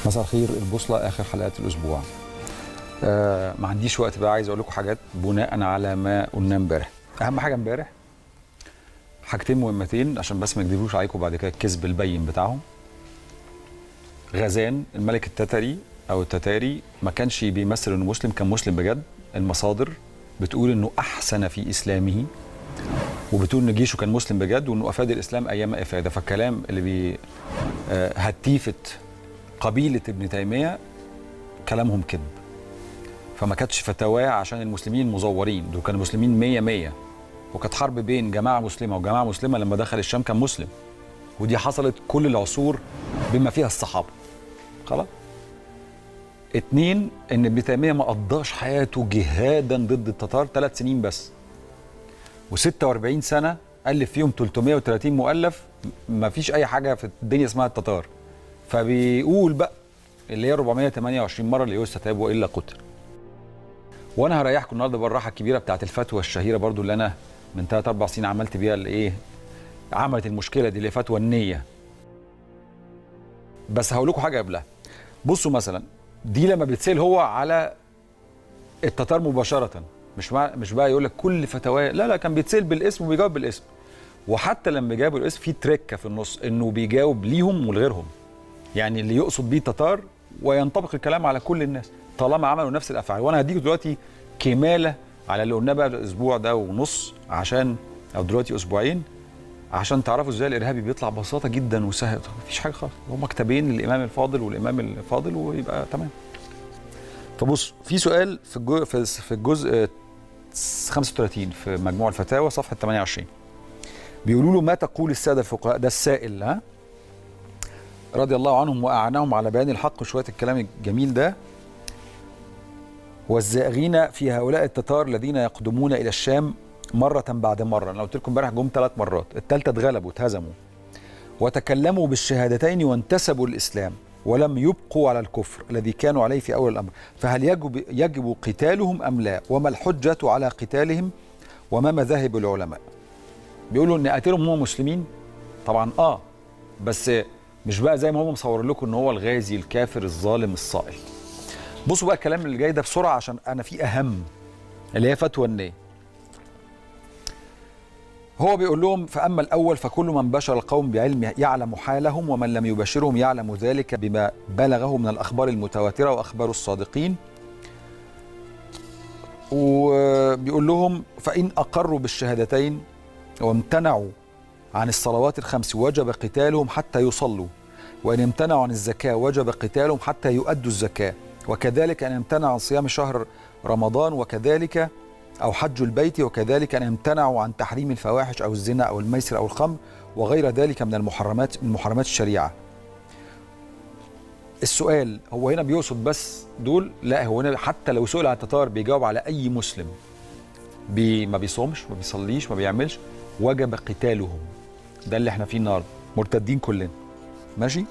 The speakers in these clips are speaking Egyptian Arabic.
مساء الخير البوصله اخر حلقات الاسبوع آه ما عنديش وقت بقى عايز اقول لكم حاجات بناء على ما قلنا امبارح اهم حاجه امبارح حاجتين مهمتين عشان بس ما يكذبوش عليكم بعد كده الكذب البين بتاعهم غزان الملك التتري او التتاري ما كانش بيمثل انه مسلم كان مسلم بجد المصادر بتقول انه احسن في اسلامه وبتقول ان جيشه كان مسلم بجد وانه افاد الاسلام ايام افاده فالكلام اللي بي آه، هتيفه قبيله ابن تيميه كلامهم كذب فما كانتش فتاواه عشان المسلمين مزورين دول كانوا مسلمين 100 100 وكانت حرب بين جماعه مسلمه وجماعه مسلمه لما دخل الشام كان مسلم ودي حصلت كل العصور بما فيها الصحابه خلاص اتنين ان ابن تيميه ما قضاش حياته جهادا ضد التتار ثلاث سنين بس و46 سنه الف فيهم 330 مؤلف ما فيش اي حاجه في الدنيا اسمها التتار فبيقول بقى اللي هي 428 مره اللي يستتاب والا قتل وانا هريحكم النهارده بالراحه الكبيره بتاعت الفتوى الشهيره برضو اللي انا من ثلاث اربع سنين عملت بيها الايه عملت المشكله دي اللي هي فتوى النيه بس هقول لكم حاجه قبلها بصوا مثلا دي لما بيتسال هو على التتار مباشره مش مع مش بقى يقول لك كل فتواه لا لا كان بيتسال بالاسم وبيجاوب بالاسم وحتى لما بيجاوب بالاسم في تركه في النص انه بيجاوب ليهم ولغيرهم يعني اللي يقصد بيه تتار وينطبق الكلام على كل الناس طالما عملوا نفس الافعال وانا هديكم دلوقتي كماله على اللي قلناه بقى الاسبوع ده ونص عشان او دلوقتي اسبوعين عشان تعرفوا ازاي الارهابي بيطلع ببساطه جدا وسهل مفيش حاجه خالص هما كتابين للامام الفاضل والامام الفاضل ويبقى تمام فبص في سؤال في الجزء في في الجزء 35 في مجموع الفتاوى صفحه 28 بيقولوا له ما تقول الساده الفقهاء ده السائل ها رضي الله عنهم واعناهم على بيان الحق وشويه الكلام الجميل ده والزائغين في هؤلاء التتار الذين يقدمون الى الشام مره بعد مره انا قلت لكم امبارح جم ثلاث مرات الثالثه اتغلبوا اتهزموا وتكلموا بالشهادتين وانتسبوا الاسلام ولم يبقوا على الكفر الذي كانوا عليه في اول الامر فهل يجب يجب قتالهم ام لا وما الحجه على قتالهم وما مذاهب العلماء بيقولوا ان قاتلهم هم مسلمين طبعا اه بس مش بقى زي ما هم مصورين لكم ان هو الغازي الكافر الظالم الصائل بصوا بقى الكلام اللي جاي ده بسرعه عشان انا في اهم اللي هي فتوى النيه هو بيقول لهم فأما الأول فكل من بشر القوم بعلم يعلم حالهم ومن لم يبشرهم يعلم ذلك بما بلغه من الأخبار المتواترة وأخبار الصادقين وبيقول لهم فإن أقروا بالشهادتين وامتنعوا عن الصلوات الخمس وجب قتالهم حتى يصلوا وإن امتنعوا عن الزكاة وجب قتالهم حتى يؤدوا الزكاة وكذلك أن امتنع عن صيام شهر رمضان وكذلك أو حج البيت وكذلك أن يمتنعوا عن تحريم الفواحش أو الزنا أو الميسر أو الخمر وغير ذلك من المحرمات من محرمات الشريعة. السؤال هو هنا بيقصد بس دول؟ لا هو هنا حتى لو سئل عن التتار بيجاوب على أي مسلم بي ما بيصومش ما بيصليش ما بيعملش وجب قتالهم. ده اللي احنا فيه النهارده مرتدين كلنا. ماشي؟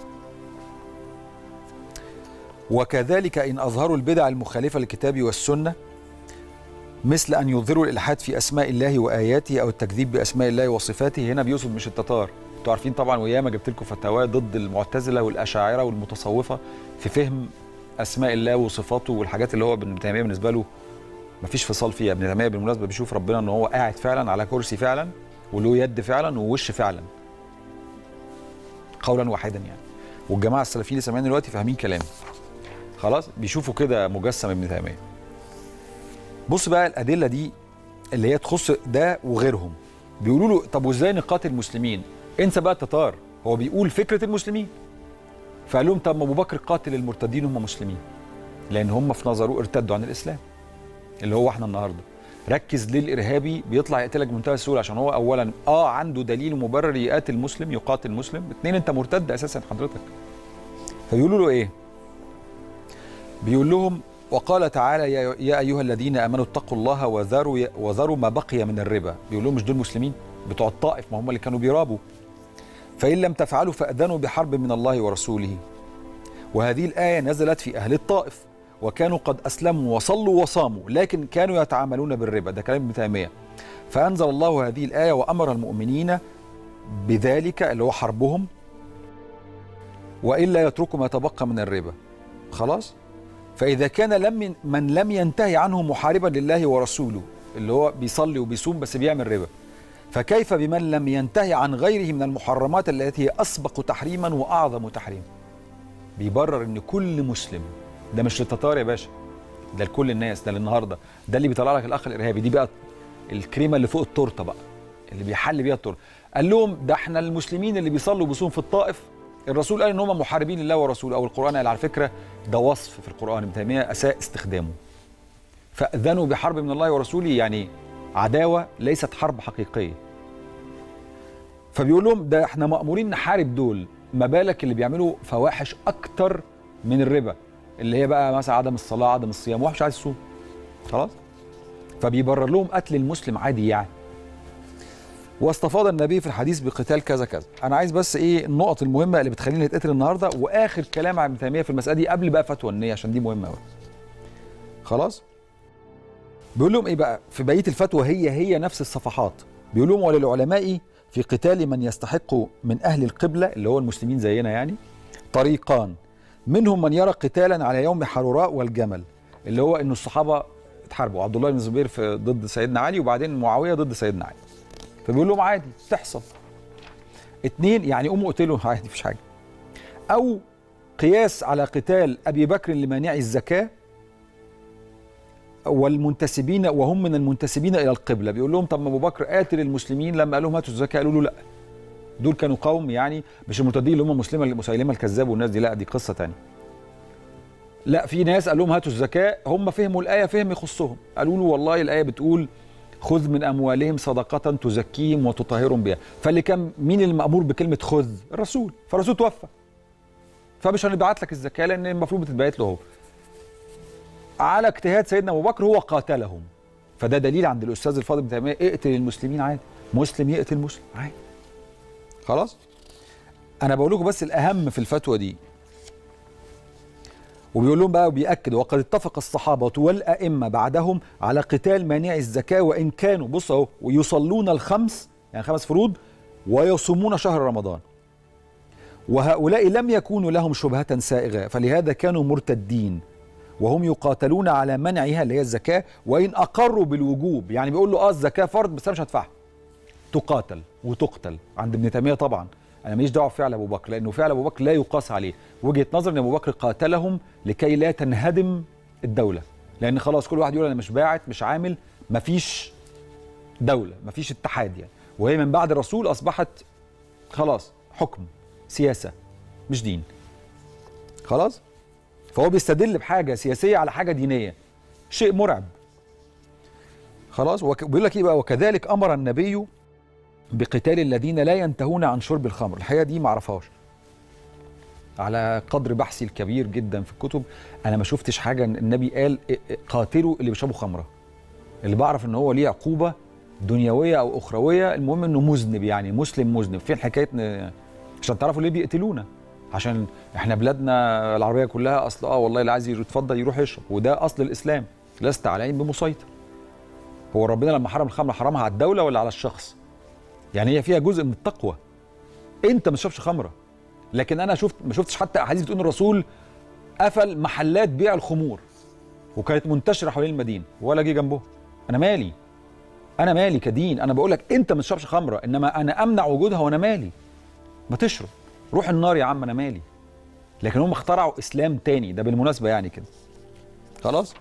وكذلك إن أظهروا البدع المخالفة للكتاب والسنة مثل ان يظهروا الالحاد في اسماء الله واياته او التكذيب باسماء الله وصفاته هنا بيقصد مش التتار انتوا عارفين طبعا وياما جبت لكم فتاوى ضد المعتزله والاشاعره والمتصوفه في فهم اسماء الله وصفاته والحاجات اللي هو ابن تيميه بالنسبه له مفيش فصال فيها ابن تيميه بالمناسبه بيشوف ربنا ان هو قاعد فعلا على كرسي فعلا وله يد فعلا ووش فعلا قولا واحدا يعني والجماعه السلفيين اللي سامعين دلوقتي فاهمين كلامي خلاص بيشوفوا كده مجسم ابن تيميه بص بقى الادله دي اللي هي تخص ده وغيرهم بيقولوا له طب وازاي نقاتل المسلمين انسى بقى التتار هو بيقول فكره المسلمين فقال لهم طب ما ابو بكر قاتل المرتدين هم مسلمين لان هم في نظره ارتدوا عن الاسلام اللي هو احنا النهارده ركز ليه الارهابي بيطلع يقتلك بمنتهى السهوله عشان هو اولا اه عنده دليل مبرر يقاتل مسلم يقاتل مسلم اثنين انت مرتد اساسا حضرتك فبيقولوا له ايه بيقول لهم وقال تعالى يا, يا ايها الذين امنوا اتقوا الله وذروا وذروا ما بقي من الربا بيقول لهم مش دول مسلمين بتوع الطائف ما هم اللي كانوا بيرابوا فان لم تفعلوا فاذنوا بحرب من الله ورسوله وهذه الايه نزلت في اهل الطائف وكانوا قد اسلموا وصلوا وصاموا لكن كانوا يتعاملون بالربا ده كلام ابن تيميه فانزل الله هذه الايه وامر المؤمنين بذلك اللي هو حربهم والا يترك ما تبقى من الربا خلاص فاذا كان لم من لم ينتهي عنه محاربا لله ورسوله اللي هو بيصلي وبيصوم بس بيعمل ربا فكيف بمن لم ينتهي عن غيره من المحرمات التي هي اسبق تحريما واعظم تحريما بيبرر ان كل مسلم ده مش للتتار يا باشا ده لكل الناس ده للنهارده ده اللي بيطلع لك الاخ الارهابي دي بقى الكريمه اللي فوق التورته بقى اللي بيحل بيها التورته قال لهم ده احنا المسلمين اللي بيصلوا وبيصوموا في الطائف الرسول قال ان هم محاربين لله ورسوله او القران قال على فكره ده وصف في القران ابن تيميه اساء استخدامه فاذنوا بحرب من الله ورسوله يعني عداوه ليست حرب حقيقيه فبيقول لهم ده احنا مامورين نحارب دول ما بالك اللي بيعملوا فواحش اكتر من الربا اللي هي بقى مثلا عدم الصلاه عدم الصيام واحد مش عايز يصوم خلاص فبيبرر لهم قتل المسلم عادي يعني واستفاض النبي في الحديث بقتال كذا كذا انا عايز بس ايه النقط المهمه اللي بتخلينا نتقتل النهارده واخر كلام عن ابن تيميه في المساله دي قبل بقى فتوى النيه عشان دي مهمه قوي خلاص بيقول لهم ايه بقى في بقيه الفتوى هي هي نفس الصفحات بيقول لهم وللعلماء في قتال من يستحق من اهل القبله اللي هو المسلمين زينا يعني طريقان منهم من يرى قتالا على يوم حروراء والجمل اللي هو انه الصحابه اتحاربوا عبد الله بن الزبير في ضد سيدنا علي وبعدين معاويه ضد سيدنا علي فبيقول لهم عادي تحصل اتنين يعني قوموا اقتلوا عادي مفيش حاجه او قياس على قتال ابي بكر لمانع الزكاه والمنتسبين وهم من المنتسبين الى القبله بيقول لهم طب ما ابو بكر قاتل المسلمين لما قال لهم هاتوا الزكاه قالوا له لا دول كانوا قوم يعني مش المرتدين اللي هم مسلمه مسيلمه الكذاب والناس دي لا دي قصه تانية لا في ناس قال لهم هاتوا الزكاه هم فهموا الايه فهم يخصهم قالوا له والله الايه بتقول خذ من اموالهم صدقه تزكيهم وتطهرهم بها فاللي كان مين المامور بكلمه خذ الرسول فالرسول توفى فمش هنبعت لك الزكاه لان المفروض بتتبعت له هو على اجتهاد سيدنا ابو بكر هو قاتلهم فده دليل عند الاستاذ الفاضل ابن تيميه اقتل المسلمين عادي مسلم يقتل مسلم عادي خلاص انا بقول لكم بس الاهم في الفتوى دي وبيقول لهم بقى وبيأكد وقد اتفق الصحابة والأئمة بعدهم على قتال مانع الزكاة وإن كانوا بص أهو ويصلون الخمس يعني خمس فروض ويصومون شهر رمضان وهؤلاء لم يكونوا لهم شبهة سائغة فلهذا كانوا مرتدين وهم يقاتلون على منعها اللي هي الزكاة وإن أقروا بالوجوب يعني بيقول له آه الزكاة فرض بس أنا مش هدفعها تقاتل وتقتل عند ابن تيمية طبعا انا ماليش دعوه بفعل ابو بكر لانه فعل ابو بكر لا يقاس عليه وجهه نظر ان ابو بكر قاتلهم لكي لا تنهدم الدوله لان خلاص كل واحد يقول انا مش باعت مش عامل مفيش دوله مفيش اتحاد يعني وهي من بعد الرسول اصبحت خلاص حكم سياسه مش دين خلاص فهو بيستدل بحاجه سياسيه على حاجه دينيه شيء مرعب خلاص وبيقول لك ايه بقى وكذلك امر النبي بقتال الذين لا ينتهون عن شرب الخمر الحقيقه دي ما اعرفهاش على قدر بحثي الكبير جدا في الكتب انا ما شفتش حاجه النبي قال قاتلوا اللي بيشربوا خمره اللي بعرف ان هو ليه عقوبه دنيويه او اخرويه المهم انه مذنب يعني مسلم مذنب فين حكايه عشان تعرفوا ليه بيقتلونا عشان احنا بلادنا العربيه كلها اصل اه والله اللي عايز يتفضل يروح يشرب وده اصل الاسلام لست عليهم بمسيطر هو ربنا لما حرم الخمر حرمها على الدوله ولا على الشخص يعني هي فيها جزء من التقوى انت ما تشربش خمره لكن انا شفت ما شفتش حتى احاديث بتقول الرسول قفل محلات بيع الخمور وكانت منتشره حوالين المدينه ولا جه جنبه انا مالي انا مالي كدين انا بقول لك انت ما تشربش خمره انما انا امنع وجودها وانا مالي ما تشرب روح النار يا عم انا مالي لكن هم اخترعوا اسلام تاني ده بالمناسبه يعني كده خلاص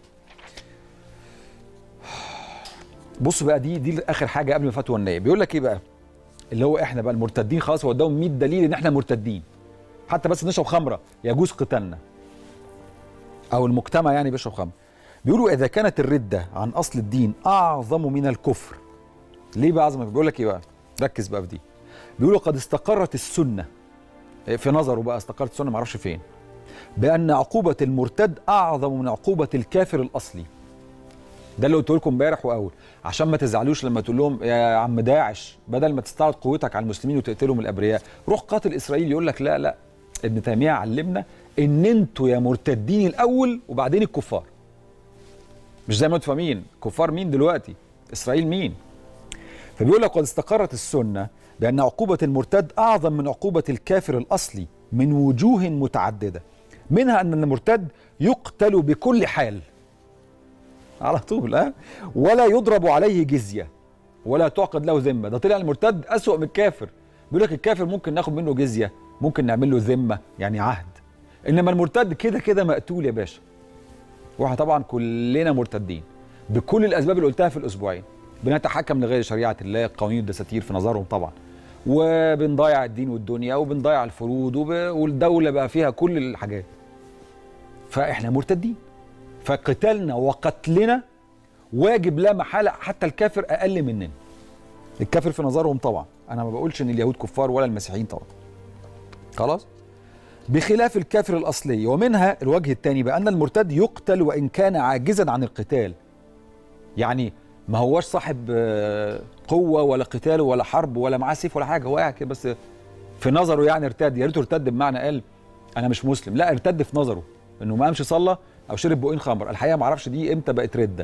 بص بقى دي دي اخر حاجه قبل فتوى النيه بيقول لك ايه بقى اللي هو احنا بقى المرتدين خلاص هو اداهم 100 دليل ان احنا مرتدين حتى بس نشرب خمره يجوز قتالنا او المجتمع يعني بيشرب خمر بيقولوا اذا كانت الرده عن اصل الدين اعظم من الكفر ليه بقى اعظم بيقول لك ايه بقى ركز بقى في دي بيقولوا قد استقرت السنه في نظره بقى استقرت السنه معرفش فين بان عقوبه المرتد اعظم من عقوبه الكافر الاصلي ده اللي قلت لكم امبارح واول عشان ما تزعلوش لما تقول لهم يا عم داعش بدل ما تستعرض قوتك على المسلمين وتقتلهم الابرياء روح قاتل اسرائيل يقول لك لا لا ابن تيميه علمنا ان انتوا يا مرتدين الاول وبعدين الكفار مش زي ما انتوا فاهمين كفار مين دلوقتي اسرائيل مين فبيقول لك قد استقرت السنه بان عقوبه المرتد اعظم من عقوبه الكافر الاصلي من وجوه متعدده منها ان المرتد يقتل بكل حال على طول ها ولا يضرب عليه جزيه ولا تعقد له ذمه ده طلع المرتد اسوأ من الكافر بيقول لك الكافر ممكن ناخد منه جزيه ممكن نعمل له ذمه يعني عهد انما المرتد كده كده مقتول يا باشا واحنا طبعا كلنا مرتدين بكل الاسباب اللي قلتها في الاسبوعين بنتحكم لغير شريعه الله قوانين الدساتير في نظرهم طبعا وبنضيع الدين والدنيا وبنضيع الفروض وب... والدوله بقى فيها كل الحاجات فاحنا مرتدين فقتالنا وقتلنا واجب لا محاله حتى الكافر اقل مننا الكافر في نظرهم طبعا انا ما بقولش ان اليهود كفار ولا المسيحيين طبعا خلاص بخلاف الكافر الاصلي ومنها الوجه الثاني بان المرتد يقتل وان كان عاجزا عن القتال يعني ما هوش صاحب آه، قوه ولا قتال ولا حرب ولا معاه سيف ولا حاجه هو قاعد كده بس في نظره يعني ارتد يا ريته ارتد بمعنى قال انا مش مسلم لا ارتد في نظره انه ما قامش صلى او شرب بقين خمر الحقيقه ما اعرفش دي امتى بقت رده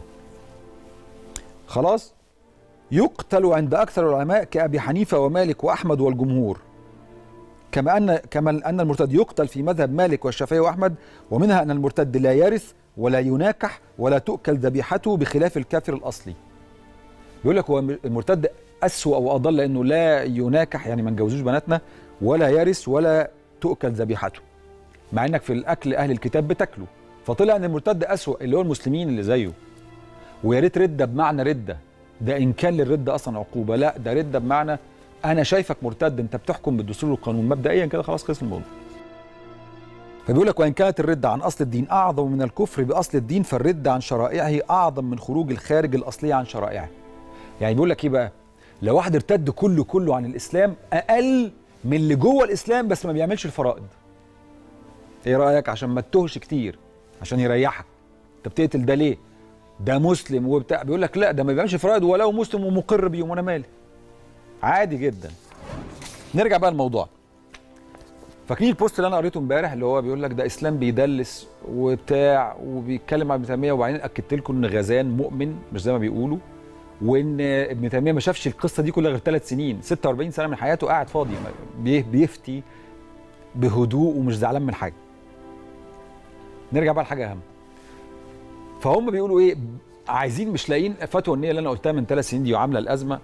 خلاص يقتل عند اكثر العلماء كابي حنيفه ومالك واحمد والجمهور كما ان كما ان المرتد يقتل في مذهب مالك والشافعي واحمد ومنها ان المرتد لا يرث ولا يناكح ولا تؤكل ذبيحته بخلاف الكافر الاصلي يقول لك هو المرتد اسوأ واضل لانه لا يناكح يعني ما نجوزوش بناتنا ولا يرث ولا تؤكل ذبيحته مع انك في الاكل اهل الكتاب بتاكله فطلع ان المرتد اسوأ اللي هو المسلمين اللي زيه ويا ريت رده بمعنى رده ده ان كان للرده اصلا عقوبه لا ده رده بمعنى انا شايفك مرتد انت بتحكم بالدستور والقانون مبدئيا كده خلاص خلص الموضوع فبيقول لك وان كانت الرده عن اصل الدين اعظم من الكفر باصل الدين فالرده عن شرائعه اعظم من خروج الخارج الاصلي عن شرائعه يعني بيقول لك ايه بقى لو واحد ارتد كله كله عن الاسلام اقل من اللي جوه الاسلام بس ما بيعملش الفرائض ايه رايك عشان ما تتوهش كتير عشان يريحك انت بتقتل ده ليه ده مسلم وبتاع بيقول لك لا ده ما بيعملش فرائض ولو مسلم ومقر بيهم وانا مالي عادي جدا نرجع بقى للموضوع فاكرين البوست اللي انا قريته امبارح اللي هو بيقول لك ده اسلام بيدلس وبتاع وبيتكلم عن ابن تيميه وبعدين اكدت لكم ان غزان مؤمن مش زي ما بيقولوا وان ابن تيميه ما شافش القصه دي كلها غير ثلاث سنين 46 سنه من حياته قاعد فاضي بيه- بيفتي بهدوء ومش زعلان من حاجه نرجع بقى لحاجه اهم فهم بيقولوا ايه عايزين مش لاقيين فتوى النيه اللي انا قلتها من ثلاث سنين دي وعامله الازمه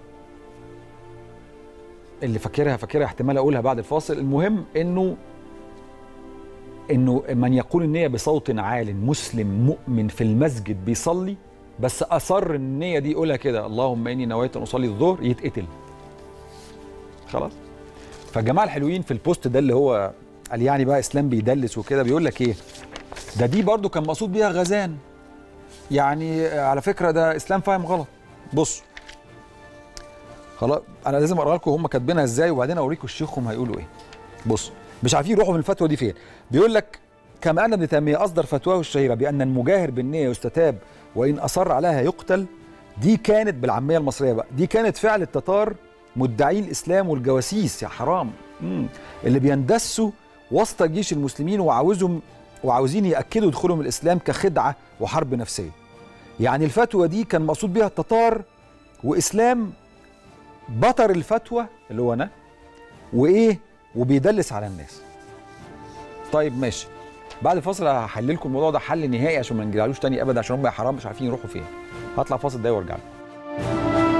اللي فاكرها فاكرها احتمال اقولها بعد الفاصل المهم انه انه من يقول النيه بصوت عال مسلم مؤمن في المسجد بيصلي بس اصر النيه دي يقولها كده اللهم اني نويت ان اصلي الظهر يتقتل خلاص فالجماعه الحلوين في البوست ده اللي هو قال يعني بقى اسلام بيدلس وكده بيقول لك ايه ده دي برضو كان مقصود بيها غزان يعني على فكره ده اسلام فاهم غلط بصوا خلاص انا لازم اقرا لكم هم كاتبينها ازاي وبعدين اوريكم الشيخهم هيقولوا ايه بص مش عارفين يروحوا من الفتوى دي فين بيقول لك كما ان ابن تيميه اصدر فتواه الشهيره بان المجاهر بالنيه يستتاب وان اصر عليها يقتل دي كانت بالعاميه المصريه بقى دي كانت فعل التتار مدعي الاسلام والجواسيس يا حرام مم. اللي بيندسوا وسط جيش المسلمين وعاوزهم وعاوزين ياكدوا دخولهم الاسلام كخدعه وحرب نفسيه يعني الفتوى دي كان مقصود بيها التتار واسلام بطر الفتوى اللي هو انا وايه وبيدلس على الناس طيب ماشي بعد الفاصل هحلل لكم الموضوع ده حل نهائي عشان ما نرجعلوش تاني ابدا عشان هم يا حرام مش عارفين يروحوا فين هطلع فاصل ده وارجع لكم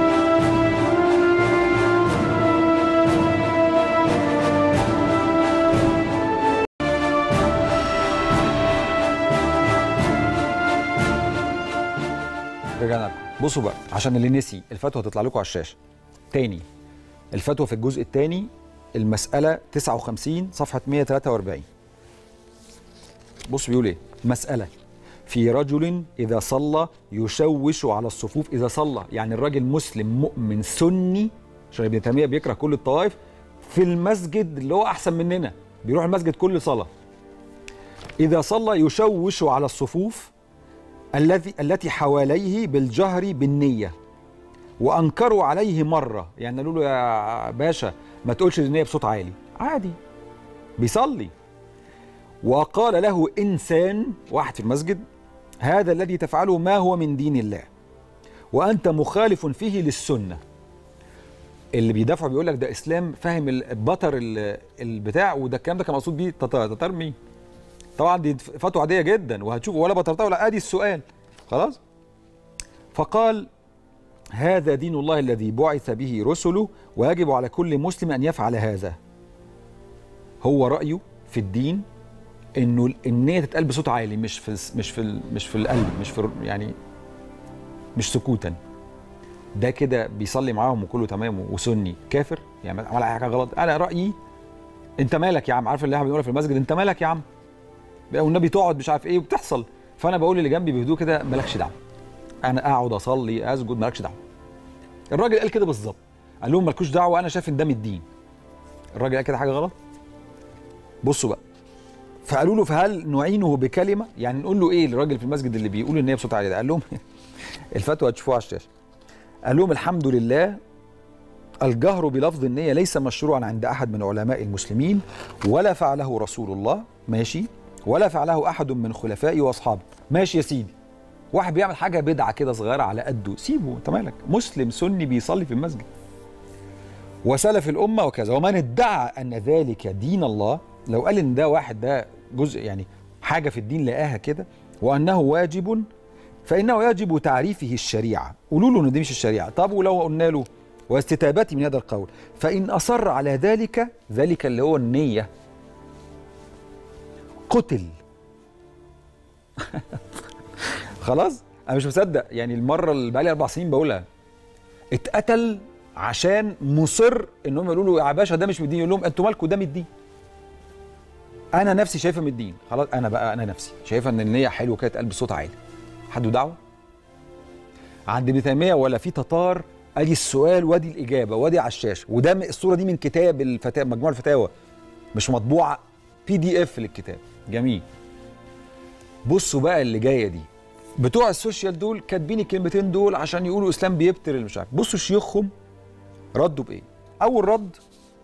رجعنا لكم بصوا بقى عشان اللي نسي الفتوى هتطلع لكم على الشاشه تاني الفتوى في الجزء الثاني المسألة 59 صفحة 143 بص بيقول ايه مسألة في رجل إذا صلى يشوش على الصفوف إذا صلى يعني الراجل مسلم مؤمن سني عشان ابن تيمية بيكره كل الطوائف في المسجد اللي هو أحسن مننا بيروح المسجد كل صلاة إذا صلى يشوش على الصفوف الذي التي حواليه بالجهر بالنية وانكروا عليه مره يعني قالوا له يا باشا ما تقولش النيه بصوت عالي عادي بيصلي وقال له انسان واحد في المسجد هذا الذي تفعله ما هو من دين الله وانت مخالف فيه للسنه اللي بيدافعوا بيقول لك ده اسلام فاهم البطر ال- البتاع وده الكلام ده كان مقصود بيه تتار تتار مين طبعا دي فتوى عاديه جدا وهتشوف ولا بطرتها ولا ادي السؤال خلاص فقال هذا دين الله الذي بعث به رسله ويجب على كل مسلم ان يفعل هذا هو رايه في الدين انه النيه تتقال بصوت عالي مش في مش في ال- مش في القلب مش في الر- يعني مش سكوتا ده كده بيصلي معاهم وكله تمام وسني كافر يعني عمل أي حاجه غلط انا رايي انت مالك يا عم عارف اللي احنا بنقولها في المسجد انت مالك يا عم بقى والنبي تقعد مش عارف ايه وبتحصل فانا بقول اللي جنبي بهدوء كده مالكش دعوه انا اقعد اصلي اسجد مالكش دعوه الراجل قال كده بالظبط قال لهم مالكوش دعوه انا شايف ان ده من الدين الراجل قال كده حاجه غلط بصوا بقى فقالوا له فهل نعينه بكلمه يعني نقول له ايه الراجل في المسجد اللي بيقول ان هي بصوت عالي ده قال لهم الفتوى هتشوفوها على الشاشه قال لهم الحمد لله الجهر بلفظ النية ليس مشروعا عند أحد من علماء المسلمين ولا فعله رسول الله ماشي ولا فعله أحد من خلفائه وأصحابه ماشي يا سيدي واحد بيعمل حاجة بدعة كده صغيرة على قده سيبه أنت مالك مسلم سني بيصلي في المسجد وسلف الأمة وكذا ومن ادعى أن ذلك دين الله لو قال إن ده واحد ده جزء يعني حاجة في الدين لقاها كده وأنه واجب فإنه يجب تعريفه الشريعة قولوا له إن دي مش الشريعة طب ولو قلنا له واستتابته من هذا القول فإن أصر على ذلك ذلك اللي هو النية قتل خلاص أنا مش مصدق يعني المرة اللي بقالي أربع سنين بقولها اتقتل عشان مصر انهم يقولوا له يا باشا ده مش من الدين يقول لهم انتوا مالكم ده من الدين انا نفسي شايفه من الدين خلاص انا بقى انا نفسي شايفه ان النيه حلوه كده تقال بصوت عالي حد دعوه عند ابن تيميه ولا في تتار ادي السؤال وادي الاجابه وادي على الشاشه وده م- الصوره دي من كتاب الفتاوى مجموع الفتاوى مش مطبوعه بي دي اف للكتاب جميل بصوا بقى اللي جايه دي بتوع السوشيال دول كاتبين الكلمتين دول عشان يقولوا اسلام بيبتر اللي مش عارف بصوا شيوخهم ردوا بايه اول رد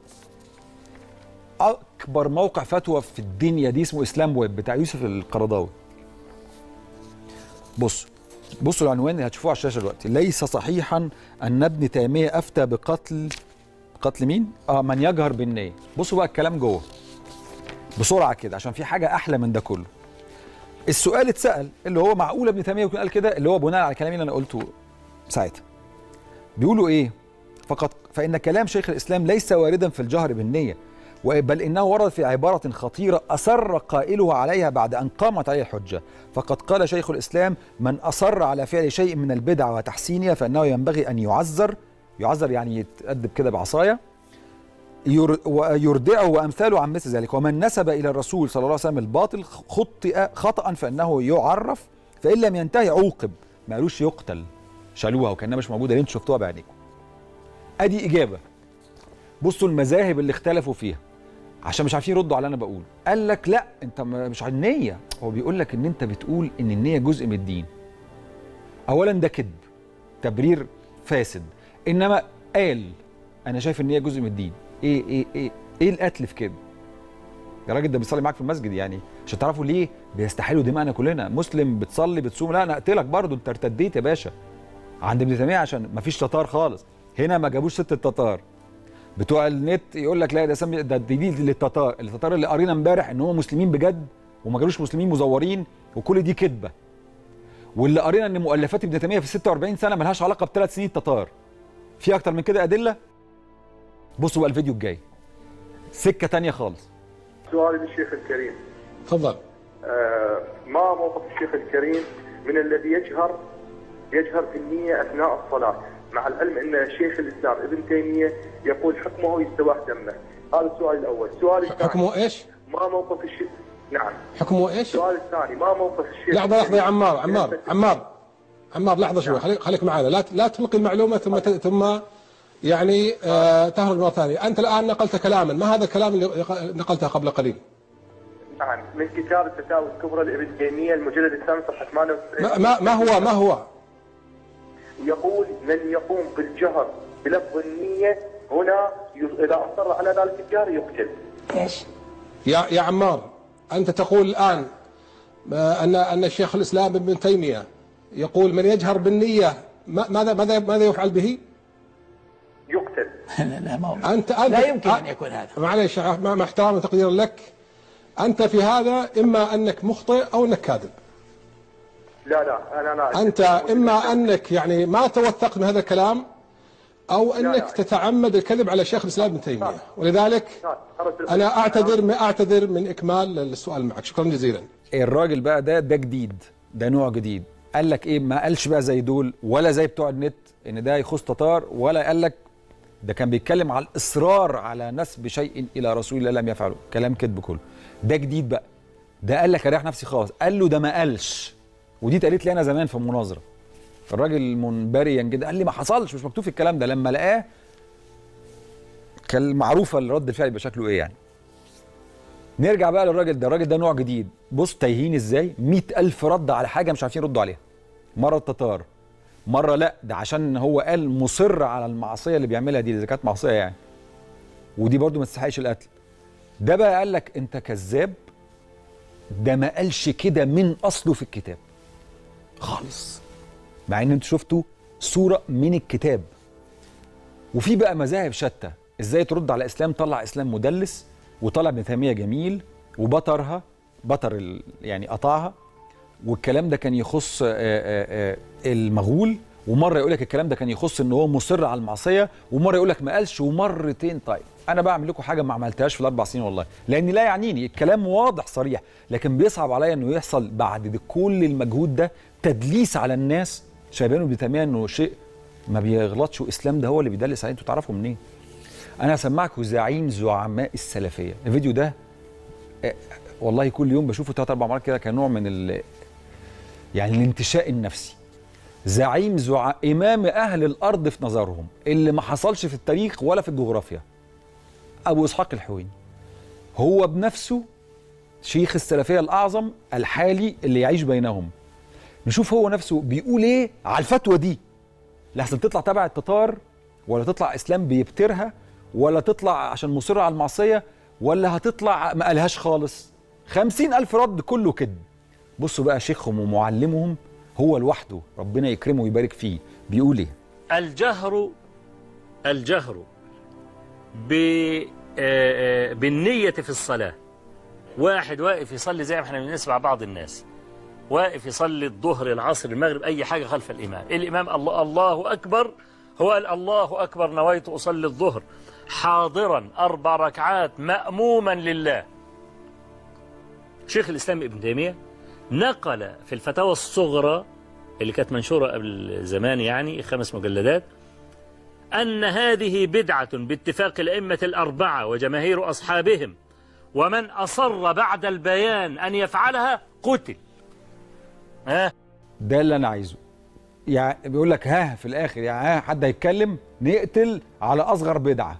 اكبر موقع فتوى في الدنيا دي اسمه اسلام ويب بتاع يوسف القرضاوي بصوا بصوا العنوان اللي هتشوفوه على الشاشه دلوقتي ليس صحيحا ان ابن تيميه افتى بقتل قتل مين اه من يجهر بالنيه بصوا بقى الكلام جوه بسرعه كده عشان في حاجه احلى من ده كله السؤال اتسال اللي هو معقول ابن تيميه يكون قال كده اللي هو بناء على كلامي اللي انا قلته ساعتها بيقولوا ايه فقط فإن كلام شيخ الإسلام ليس واردا في الجهر بالنية بل إنه ورد في عبارة خطيرة أصر قائله عليها بعد أن قامت عليه الحجة فقد قال شيخ الإسلام من أصر على فعل شيء من البدع وتحسينها فإنه ينبغي أن يعذر يعذر يعني يتأدب كده بعصاية ير- ويردعه وأمثاله عن مثل ذلك ومن نسب إلى الرسول صلى الله عليه وسلم الباطل خطئ خطأ فإنه يعرف فإن لم ينتهي عوقب ما قالوش يقتل شالوها وكانها مش موجوده اللي انتوا شفتوها بعينيكم ادي اجابه بصوا المذاهب اللي اختلفوا فيها عشان مش عارفين يردوا على اللي انا بقوله قال لك لا انت ما- مش على النيه هو بيقول لك ان انت بتقول ان النيه جزء من الدين اولا ده كذب تبرير فاسد انما قال انا شايف ان هي جزء من الدين ايه ايه ايه ايه القتل في كده يا راجل ده بيصلي معاك في المسجد يعني عشان تعرفوا ليه بيستحيلوا دماءنا كلنا مسلم بتصلي بتصوم لا انا اقتلك برضه انت ارتديت يا باشا عند ابن تيميه عشان ما فيش تتار خالص هنا ما جابوش ست التتار بتوع النت يقول لك لا ده سمي ده دي دي للتتار التتار اللي قرينا امبارح ان هم مسلمين بجد وما كانوش مسلمين مزورين وكل دي كذبه واللي قرينا ان مؤلفات ابن تيميه في 46 سنه ملهاش علاقه بثلاث سنين تتار في اكتر من كده ادله بصوا بقى الفيديو الجاي سكه تانية خالص سؤالي للشيخ الكريم تفضل آه ما موقف الشيخ الكريم من الذي يجهر يجهر في النية أثناء الصلاة مع العلم أن شيخ الإسلام ابن تيمية يقول حكمه يستباح دمه هذا السؤال الأول السؤال الثاني حكمه ايش؟ ما موقف الشيخ نعم حكمه ايش؟ السؤال الثاني ما موقف الشيخ لحظه لحظه يا عمار الكريم عمار من عمار عمار لحظه شوي خليك خليك معنا لا لا تلقي المعلومه ثم ت- ثم يعني آه تهرج مره ثانيه انت الان نقلت كلاما ما هذا الكلام اللي نقلته قبل قليل نعم من كتاب الفتاوى الكبرى لابن تيمية المجلد الثامن صفحة 98 ما, ما, ما هو ما هو يقول من يقوم بالجهر بلفظ النية هنا ي- إذا أصر على ذلك الجهر يقتل ايش؟ يا يا عمار انت تقول الان آه، ان ان شيخ الاسلام ابن تيميه يقول من يجهر بالنيه ما- ماذا ماذا ماذا يفعل به؟ يقتل لا لا ما هو انت انت لا يمكن ان يكون هذا معليش مع مع احترامي وتقديرا لك انت في هذا اما انك مخطئ او انك كاذب لا لا انا انا انت اما انك يعني ما توثقت من هذا الكلام او انك لا. تتعمد الكذب على شيخ الاسلام ابن تيميه ولذلك انا اعتذر اعتذر من اكمال السؤال معك شكرا جزيلا الراجل بقى ده ده جديد ده نوع جديد قال لك ايه ما قالش بقى زي دول ولا زي بتوع النت ان ده يخص تتار ولا قال لك ده كان بيتكلم على الاصرار على نسب شيء الى رسول الله لم يفعله كلام كذب كله ده جديد بقى ده قال لك اريح نفسي خالص قال له ده ما قالش ودي اتقالت لي انا زمان في مناظره الراجل منبريا جدا قال لي ما حصلش مش مكتوب في الكلام ده لما لقاه كان معروفه الرد الفعل يبقى شكله ايه يعني نرجع بقى للراجل ده الراجل ده نوع جديد بص تايهين ازاي مئة ألف رد على حاجة مش عارفين يردوا عليها مرة التتار مرة لا ده عشان هو قال مصر على المعصية اللي بيعملها دي إذا كانت معصية يعني ودي برضو ما تستحقش القتل ده بقى قال لك أنت كذاب ده ما قالش كده من أصله في الكتاب خالص مع إن أنتوا شفتوا صورة من الكتاب وفي بقى مذاهب شتى ازاي ترد على اسلام طلع اسلام مدلس وطلع ابن تيميه جميل وبطرها بطر ال- يعني قطعها والكلام ده كان يخص آه، آه، آه، المغول ومره يقول لك الكلام ده كان يخص ان هو مصر على المعصيه ومره يقول لك ما قالش ومرتين طيب انا بعمل لكم حاجه ما عملتهاش في الاربع سنين والله لان لا يعنيني الكلام واضح صريح لكن بيصعب عليا انه يحصل بعد ده كل المجهود ده تدليس على الناس شايفينه ابن تيميه انه شيء ما بيغلطش واسلام ده هو اللي بيدلس عليه انتوا تعرفوا منين انا هسمعكم زعيم زعماء السلفيه الفيديو ده آه، والله كل يوم بشوفه ثلاث اربع مرات كده كنوع من ال يعني الانتشاء النفسي زعيم زع... امام اهل الارض في نظرهم اللي ما حصلش في التاريخ ولا في الجغرافيا ابو اسحاق الحويني هو بنفسه شيخ السلفيه الاعظم الحالي اللي يعيش بينهم نشوف هو نفسه بيقول ايه على الفتوى دي لحسن تطلع تبع التتار ولا تطلع اسلام بيبترها ولا تطلع عشان مصر على المعصيه ولا هتطلع ما قالهاش خالص خمسين ألف رد كله كده بصوا بقى شيخهم ومعلمهم هو لوحده ربنا يكرمه ويبارك فيه بيقول ايه الجهر الجهر ب آه، آه، بالنية في الصلاة واحد واقف يصلي زي ما احنا بنسمع بعض الناس واقف يصلي الظهر العصر المغرب أي حاجة خلف الإمام الإمام الله, الله أكبر هو قال الله أكبر نويت أصلي الظهر حاضرا أربع ركعات مأموما لله شيخ الإسلام ابن تيمية نقل في الفتاوى الصغرى اللي كانت منشورة قبل زمان يعني خمس مجلدات أن هذه بدعة باتفاق الأئمة الأربعة وجماهير أصحابهم ومن أصر بعد البيان أن يفعلها قتل ها ده اللي انا عايزه يعني بيقول لك ها في الاخر يعني ها حد هيتكلم نقتل على اصغر بدعه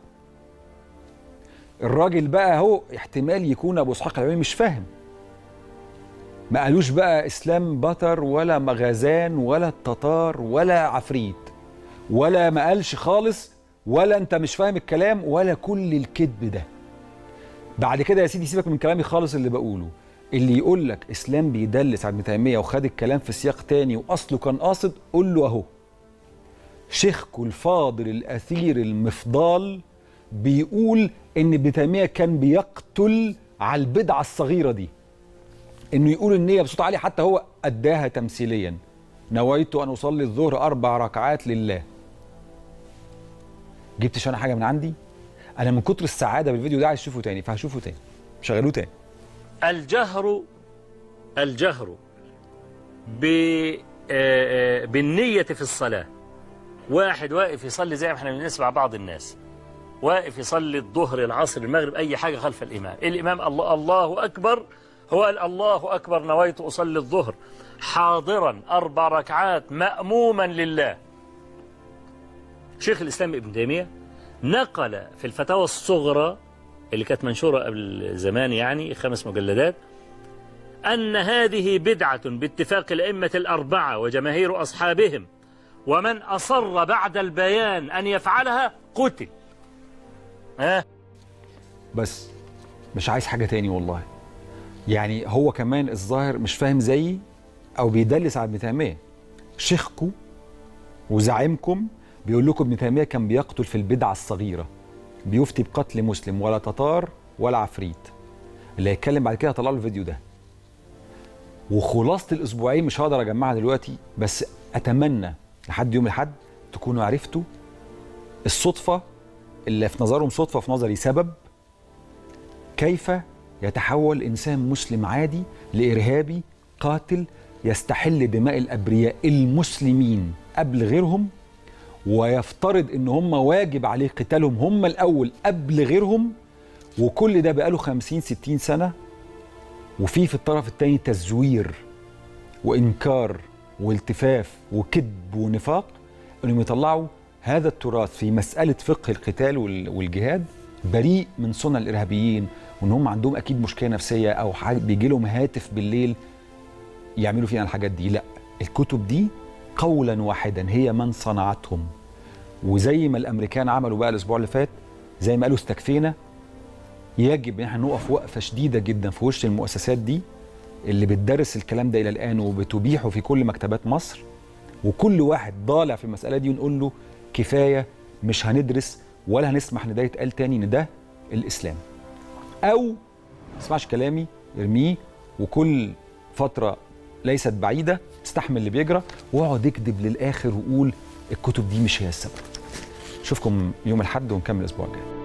الراجل بقى هو احتمال يكون ابو اسحاق العلمي مش فاهم ما قالوش بقى اسلام بطر ولا مغازان ولا التتار ولا عفريت ولا ما قالش خالص ولا انت مش فاهم الكلام ولا كل الكذب ده بعد كده يا سيدي سيبك من كلامي خالص اللي بقوله اللي يقول لك اسلام بيدلس على ابن تيميه وخد الكلام في سياق تاني واصله كان قاصد قول له اهو شيخكم الفاضل الاثير المفضال بيقول ان ابن تيميه كان بيقتل على البدعه الصغيره دي انه يقول النيه بصوت عالي حتى هو اداها تمثيليا نويت ان اصلي الظهر اربع ركعات لله جبتش انا حاجه من عندي انا من كتر السعاده بالفيديو ده عايز اشوفه تاني فهشوفه تاني شغلوه تاني الجهر الجهر ب آه، آه، بالنية في الصلاة واحد واقف يصلي زي ما احنا بنسمع بعض الناس واقف يصلي الظهر العصر المغرب أي حاجة خلف الإمام الإمام الله, الله أكبر هو قال الله أكبر نويت أصلي الظهر حاضرا أربع ركعات مأموما لله شيخ الإسلام ابن تيمية نقل في الفتاوى الصغرى اللي كانت منشورة قبل زمان يعني خمس مجلدات أن هذه بدعة باتفاق الأئمة الأربعة وجماهير أصحابهم ومن أصر بعد البيان أن يفعلها قتل ها بس مش عايز حاجه تاني والله يعني هو كمان الظاهر مش فاهم زيي او بيدلس على ابن تيميه شيخكم وزعيمكم بيقول لكم ابن تيميه كان بيقتل في البدعه الصغيره بيفتي بقتل مسلم ولا تتار ولا عفريت اللي هيتكلم بعد كده هطلع له الفيديو ده وخلاصه الاسبوعين مش هقدر اجمعها دلوقتي بس اتمنى لحد يوم الاحد تكونوا عرفتوا الصدفه اللي في نظرهم صدفه في نظري سبب كيف يتحول انسان مسلم عادي لارهابي قاتل يستحل دماء الابرياء المسلمين قبل غيرهم ويفترض ان هم واجب عليه قتالهم هم الاول قبل غيرهم وكل ده بقاله 50 60 سنه وفي في الطرف الثاني تزوير وانكار والتفاف وكذب ونفاق انهم يطلعوا هذا التراث في مساله فقه القتال وال- والجهاد بريء من صنع الارهابيين وان هم عندهم اكيد مشكله نفسيه او حاجه بيجي لهم هاتف بالليل يعملوا فينا الحاجات دي لا الكتب دي قولا واحدا هي من صنعتهم وزي ما الامريكان عملوا بقى الاسبوع اللي فات زي ما قالوا استكفينا يجب ان احنا نقف وقفه شديده جدا في وش المؤسسات دي اللي بتدرس الكلام ده الى الان وبتبيحه في كل مكتبات مصر وكل واحد ضالع في المساله دي ونقول له كفايه مش هندرس ولا هنسمح ان ده يتقال تاني ان ده الاسلام او ما تسمعش كلامي ارميه وكل فتره ليست بعيده استحمل اللي بيجرى واقعد اكذب للاخر وقول الكتب دي مش هي السبب اشوفكم يوم الاحد ونكمل الاسبوع الجاي